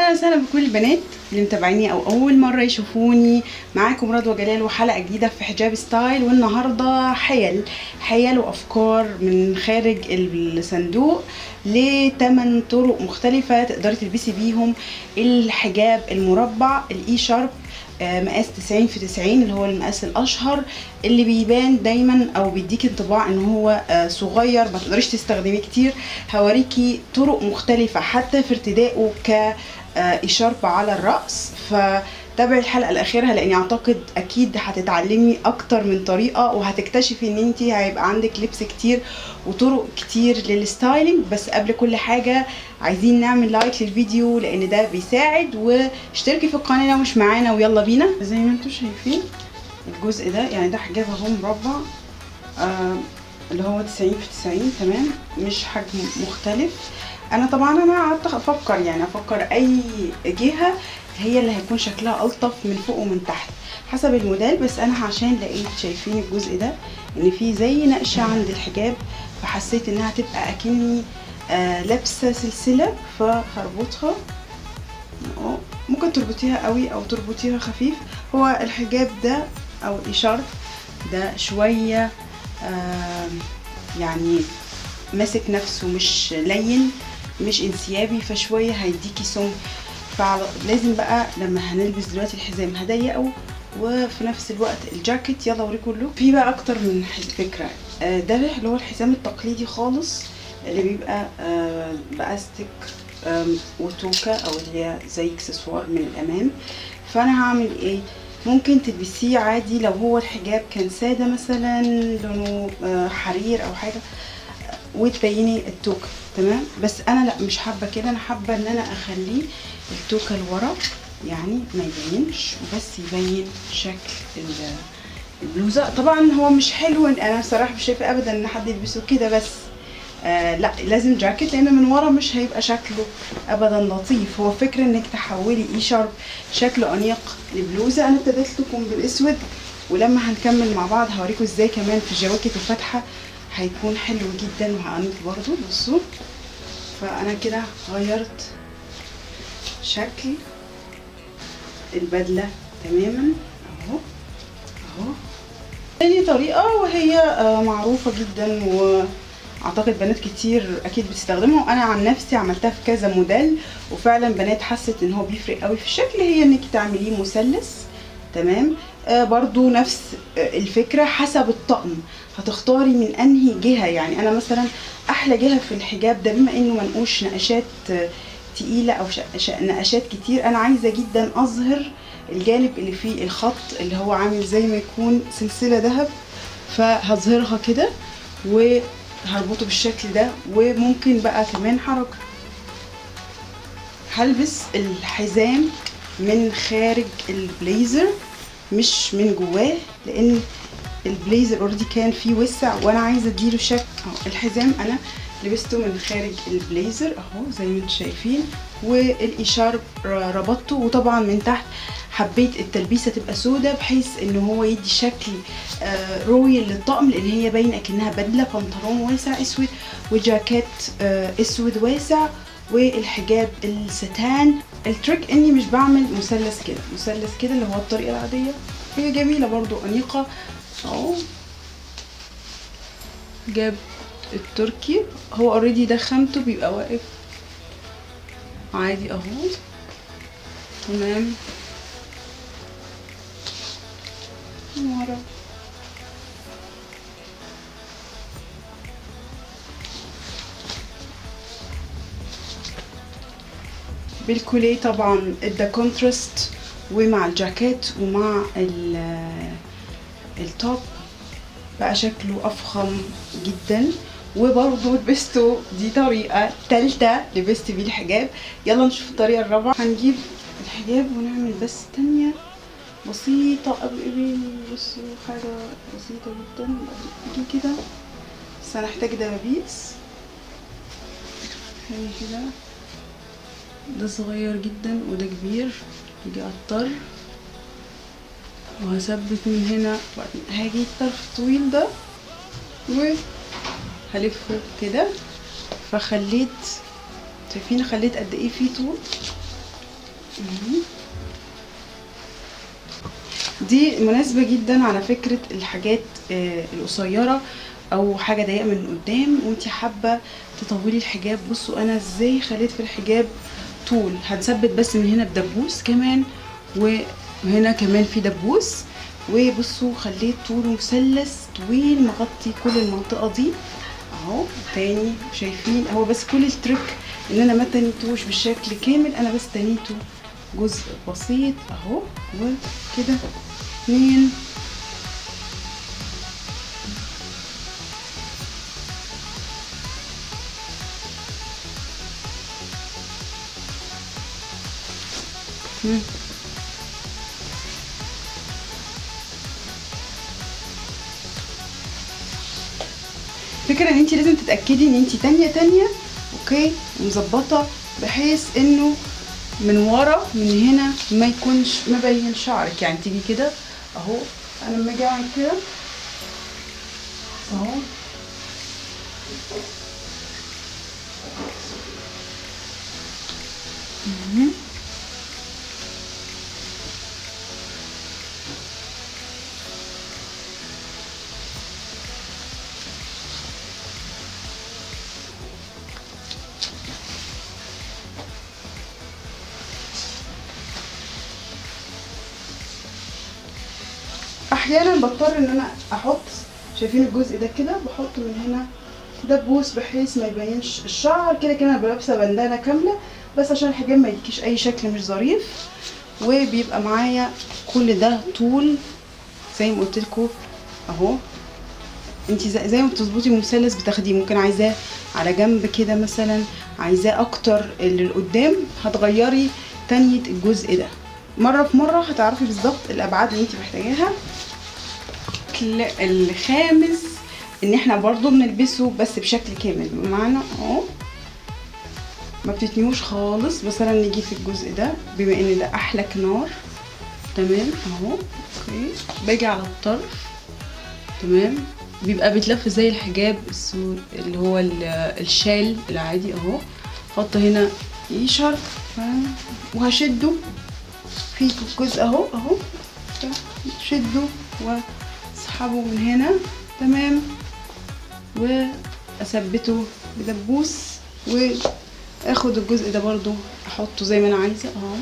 اهلا وسهلا بكل البنات اللي متابعيني او اول مره يشوفوني معاكم رضوى جلال وحلقه جديده في حجاب ستايل والنهارده حيل حيل وافكار من خارج الصندوق لثمان طرق مختلفه تقدري تلبسي بيهم الحجاب المربع الاي شارب آه، مقاس 90 في 90 اللي هو المقاس الاشهر اللي بيبان دايما او بيديك انطباع ان هو آه، صغير ما تقدريش تستخدميه كتير هوريكي طرق مختلفه حتى في ارتدائه كإشارب على الراس فتابعي الحلقه الاخيره لاني اعتقد اكيد هتتعلمي اكتر من طريقه وهتكتشفي ان انت هيبقى عندك لبس كتير وطرق كتير للستايلينج بس قبل كل حاجه عايزين نعمل لايك للفيديو لان ده بيساعد واشتركي في القناه لو مش معانا ويلا بينا زي ما انتم شايفين الجزء ده يعني ده حجاب اهو مربع آه اللي هو 90 في 90 تمام مش حجم مختلف انا طبعا انا قعدت افكر يعني افكر اي جهه هي اللي هيكون شكلها الطف من فوق ومن تحت حسب الموديل بس انا عشان لقيت شايفين الجزء ده ان في زي نقشه عند الحجاب فحسيت انها تبقى اكني آه لابسه سلسله فهربطها أهو. ممكن تربطيها قوي او تربطيها خفيف هو الحجاب ده او الاشارب ده شويه آه يعني ماسك نفسه مش لين مش انسيابي فشويه هيديكي سم فلازم بقى لما هنلبس دلوقتي الحزام هضيقه وفي نفس الوقت الجاكيت يلا اوريكم اللوك في بقى اكتر من فكره آه، ده اللي هو الحزام التقليدي خالص اللي بيبقى آه، باستك آم، وتوكه او اللي هي زي اكسسوار من الامام فانا هعمل ايه ممكن تلبسيه عادي لو هو الحجاب كان ساده مثلا لونه آه، حرير او حاجه وتبيني التوكه تمام بس انا لا مش حابه كده انا حابه ان انا اخليه التوكه لورا يعني ما يبينش وبس يبين شكل ال- البلوزه طبعا هو مش حلو انا بصراحه مش شايفه ابدا ان حد يلبسه كده بس آه لا لازم جاكيت لان من ورا مش هيبقى شكله ابدا لطيف هو فكره انك تحولي اي شارب شكله انيق لبلوزه انا ابتديت لكم بالاسود ولما هنكمل مع بعض هوريكم ازاي كمان في الجواكت الفاتحه هيكون حلو جدا وهعنيق برضو بصوا فانا كده غيرت شكل البدله تماما اهو اهو تاني طريقه وهي آه، معروفه جدا واعتقد بنات كتير اكيد بتستخدمها وانا عن نفسي عملتها في كذا موديل وفعلا بنات حست ان هو بيفرق قوي في الشكل هي انك تعمليه مثلث تمام آه برضو نفس آه الفكره حسب الطقم هتختاري من انهي جهه يعني انا مثلا احلى جهه في الحجاب ده بما انه منقوش نقشات آه، تقيله او ش- ش- نقشات كتير انا عايزه جدا اظهر الجانب اللي فيه الخط اللي هو عامل زي ما يكون سلسله ذهب فهظهرها كده وهربطه بالشكل ده وممكن بقى كمان حركه هلبس الحزام من خارج البليزر مش من جواه لان البليزر اوريدي كان فيه وسع وانا عايزه اديله شكل اهو الحزام انا لبسته من خارج البليزر اهو زي ما انتم شايفين والاشارب ربطته وطبعا من تحت حبيت التلبيسه تبقى سودة بحيث ان هو يدي شكل آه، رويال للطقم لان هي باينه اكنها بدله بنطلون واسع اسود وجاكيت آه، اسود واسع والحجاب الستان التريك اني مش بعمل مثلث كده مثلث كده اللي هو الطريقه العاديه هي جميله برضو انيقه اهو جاب التركي هو اوريدي ده خامته بيبقى واقف عادي اهو تمام ورا بالكوليه طبعا ادى كونتراست ومع الجاكيت ومع ال- التوب بقى شكله افخم جدا وبرضه لبسته دي طريقة تالتة لبست بيه الحجاب يلا نشوف الطريقة الرابعة هنجيب الحجاب ونعمل بس تانية بسيطة قوي بصوا حاجة بسيطة جدا دي كده بس هنحتاج دبابيس حاجة كده ده صغير جدا وده كبير يجي اضطر وهثبت من هنا وبعدين هاجي الطرف الطويل ده وهلفه كده فخليت شايفين خليت قد ايه فيه طول دي مناسبة جدا على فكرة الحاجات آه، القصيرة او حاجة ضيقة من قدام وانتي حابة تطولي الحجاب بصوا انا ازاي خليت في الحجاب طول هنثبت بس من هنا بدبوس كمان وهنا كمان في دبوس وبصوا خليت طوله مثلث طويل مغطي كل المنطقة دي اهو تاني شايفين هو بس كل التريك ان انا ما تنيتوش بالشكل كامل انا بس تنيته جزء بسيط اهو وكده اتنين مم. فكرة ان انت لازم تتأكدي ان انت تانية تانية اوكي ومظبطة بحيث انه من ورا من هنا ما يكونش مبين شعرك يعني تيجي كده اهو انا لما اجي اعمل كده اهو مهم. احيانا بضطر ان انا احط شايفين الجزء ده كده بحط من هنا دبوس بحيث ما يبينش الشعر كده كده انا لابسه بندانه كامله بس عشان الحجاب ما يديكيش اي شكل مش ظريف وبيبقى معايا كل ده طول زي ما قلت لكم اهو انت زي, زي ما بتظبطي مثلث بتاخديه ممكن عايزاه على جنب كده مثلا عايزاه اكتر اللي قدام هتغيري تانية الجزء ده مره في مره هتعرفي بالظبط الابعاد اللي انت محتاجاها الشكل الخامس ان احنا برضو بنلبسه بس بشكل كامل بمعنى اهو ما بتتنيوش خالص مثلا نيجي في الجزء ده بما ان ده احلى كنار تمام اهو اوكي باجي على الطرف تمام بيبقى بيتلف زي الحجاب السود اللي هو ال- الشال العادي اهو احط هنا يشر وهشده في الجزء اهو اهو شده واسحبه من هنا تمام واثبته بدبوس واخد الجزء ده برضو احطه زي ما انا عايزه اهو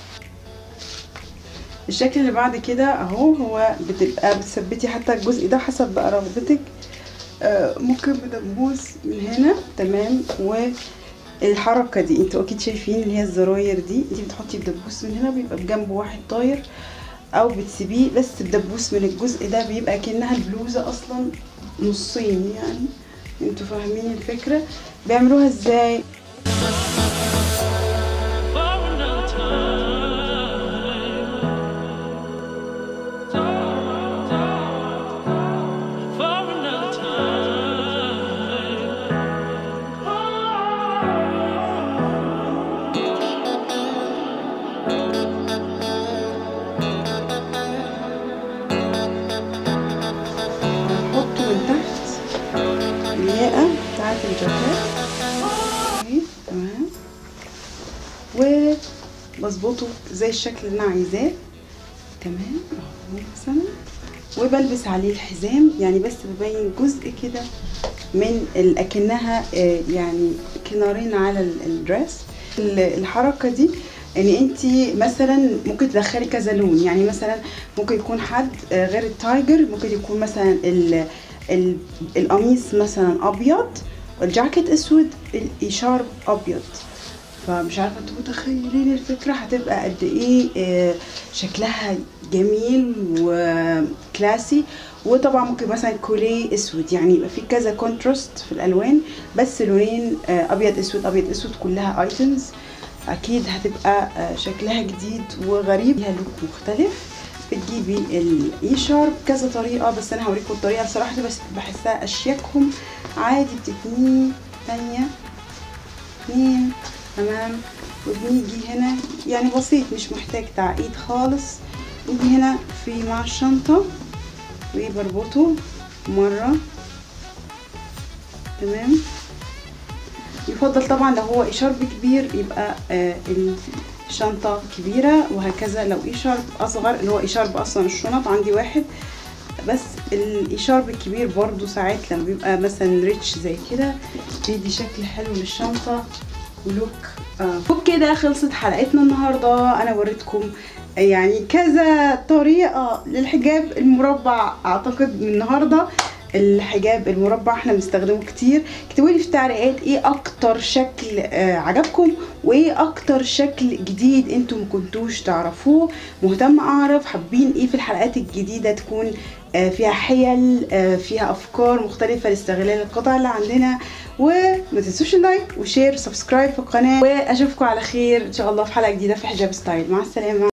الشكل اللي بعد كده اهو هو بتبقى بتثبتي حتى الجزء ده حسب بقى رغبتك آه، ممكن بدبوس من هنا تمام والحركه دي انتوا اكيد شايفين اللي هي الزراير دي انت بتحطي بدبوس من هنا بيبقى بجنبه واحد طاير او بتسيبيه بس بدبوس من الجزء ده بيبقى كأنها البلوزه اصلا نصين يعني انتوا فاهمين الفكره بيعملوها ازاي for another time. For another هنحطه من تحت الياقة بتاعت الجاكيت أوكي، تمام وبظبطه زي الشكل اللي انا عايزاه تمام اهو مثلا وبلبس عليه الحزام يعني بس ببين جزء كده من ال- اكنها آه، يعني كنارين على ال- الدريس ال- الحركه دي ان انت مثلا ممكن تدخلي كذا لون يعني مثلا ممكن يكون حد آه، غير التايجر ممكن يكون مثلا ال- ال- القميص مثلا ابيض والجاكيت اسود الاشارب ابيض فمش عارفه انتوا متخيلين الفكره هتبقى قد ايه آه، شكلها جميل وكلاسي وطبعا ممكن مثلا كوليه اسود يعني يبقى في كذا كونتراست في الالوان بس لونين آه، ابيض اسود ابيض اسود كلها ايتمز اكيد هتبقى آه، شكلها جديد وغريب ليها لوك مختلف بتجيبي الاي شارب كذا طريقه بس انا هوريكم الطريقه بصراحه دي بس بحسها اشيكهم عادي بتتنيه ثانيه اتنين تمام وبنيجي هنا يعني بسيط مش محتاج تعقيد خالص نيجي هنا في مع الشنطة وبربطه مرة تمام يفضل طبعا لو هو شرب كبير يبقى آه ال- شنطة كبيرة وهكذا لو اي شارب اصغر اللي هو اي شارب اصلا الشنط عندي واحد بس الاي شارب الكبير برضو ساعات لما بيبقى مثلا ريتش زي كده بيدي شكل حلو للشنطة ولوك آه. وبكده خلصت حلقتنا النهاردة انا وريتكم يعني كذا طريقة للحجاب المربع اعتقد من النهاردة الحجاب المربع احنا بنستخدمه كتير اكتبوا لي في التعليقات ايه اكتر شكل آه عجبكم وايه اكتر شكل جديد انتم مكنتوش تعرفوه مهتمة اعرف حابين ايه في الحلقات الجديدة تكون آه فيها حيل آه فيها افكار مختلفة لاستغلال القطع اللي عندنا وما تنسوش اللايك وشير وسبسكرايب في القناة واشوفكم على خير ان شاء الله في حلقة جديدة في حجاب ستايل مع السلامة